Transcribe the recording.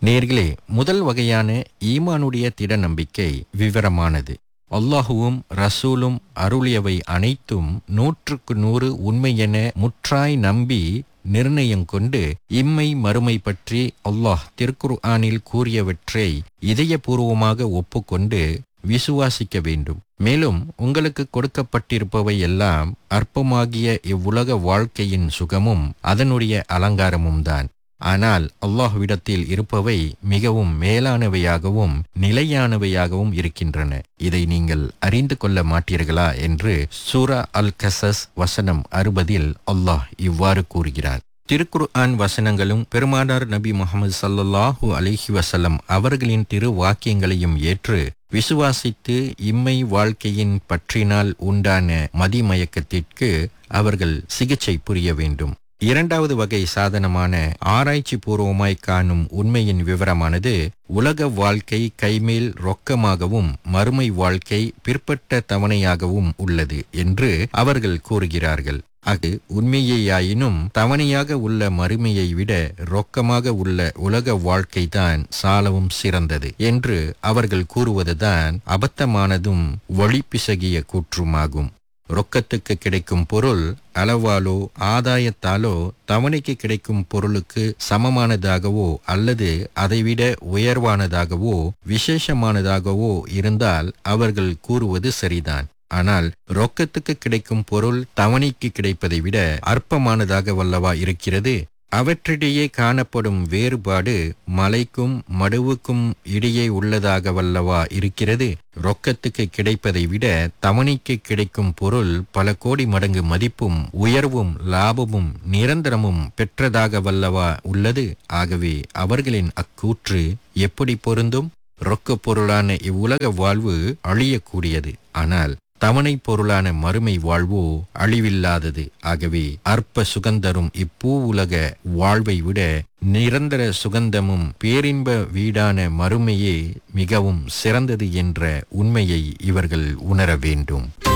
நேர்களே முதல் வகையான ஈமானுடைய திட நம்பிக்கை விவரமானது அல்லாஹுவும் ரசூலும் அருளியவை அனைத்தும் நூற்றுக்கு நூறு உண்மை என முற்றாய் நம்பி நிர்ணயம் கொண்டு இம்மை மறுமை பற்றி அல்லாஹ் திருக்குர் ஆனில் கூறியவற்றை இதயபூர்வமாக ஒப்புக்கொண்டு விசுவாசிக்க வேண்டும் மேலும் உங்களுக்கு கொடுக்கப்பட்டிருப்பவை எல்லாம் அற்பமாகிய இவ்வுலக வாழ்க்கையின் சுகமும் அதனுடைய அலங்காரமும் தான் ஆனால் அல்லாஹ்விடத்தில் இருப்பவை மிகவும் மேலானவையாகவும் நிலையானவையாகவும் இருக்கின்றன இதை நீங்கள் அறிந்து கொள்ள மாட்டீர்களா என்று சூரா அல் கசஸ் வசனம் அறுபதில் அல்லாஹ் இவ்வாறு கூறுகிறார் திருக்குர்ஆன் வசனங்களும் பெருமானார் நபி முகமது சல்லல்லாஹு அலிஹி வசல்லம் அவர்களின் திரு வாக்கியங்களையும் ஏற்று விசுவாசித்து இம்மை வாழ்க்கையின் பற்றினால் உண்டான மதிமயக்கத்திற்கு அவர்கள் சிகிச்சை புரிய வேண்டும் இரண்டாவது வகை சாதனமான ஆராய்ச்சி பூர்வமாய் காணும் உண்மையின் விவரமானது உலக வாழ்க்கை கைமேல் ரொக்கமாகவும் மறுமை வாழ்க்கை பிற்பட்ட தவணையாகவும் உள்ளது என்று அவர்கள் கூறுகிறார்கள் அது உண்மையேயாயினும் தவணையாக உள்ள மறுமையை விட ரொக்கமாக உள்ள உலக வாழ்க்கைதான் சாலவும் சிறந்தது என்று அவர்கள் கூறுவதுதான் அபத்தமானதும் வழிப்பிசகிய கூற்றுமாகும் ரொக்கத்துக்கு கிடைக்கும் பொருள் அளவாலோ ஆதாயத்தாலோ தவணைக்கு கிடைக்கும் பொருளுக்கு சமமானதாகவோ அல்லது அதைவிட உயர்வானதாகவோ விசேஷமானதாகவோ இருந்தால் அவர்கள் கூறுவது சரிதான் ஆனால் ரொக்கத்துக்கு கிடைக்கும் பொருள் தவணைக்கு கிடைப்பதை விட அற்பமானதாக வல்லவா இருக்கிறது அவற்றிடையே காணப்படும் வேறுபாடு மலைக்கும் மடுவுக்கும் இடையே உள்ளதாக வல்லவா இருக்கிறது ரொக்கத்துக்கு கிடைப்பதை விட தவணைக்கு கிடைக்கும் பொருள் பல கோடி மடங்கு மதிப்பும் உயர்வும் லாபமும் நிரந்தரமும் பெற்றதாக வல்லவா உள்ளது ஆகவே அவர்களின் அக்கூற்று எப்படி பொருந்தும் ரொக்க பொருளான இவ்வுலக வாழ்வு அழியக்கூடியது ஆனால் தவணை பொருளான மறுமை வாழ்வோ அழிவில்லாதது ஆகவே அற்ப சுகந்தரும் இப்பூ உலக வாழ்வை விட நிரந்தர சுகந்தமும் பேரின்ப வீடான மறுமையே மிகவும் சிறந்தது என்ற உண்மையை இவர்கள் உணர வேண்டும்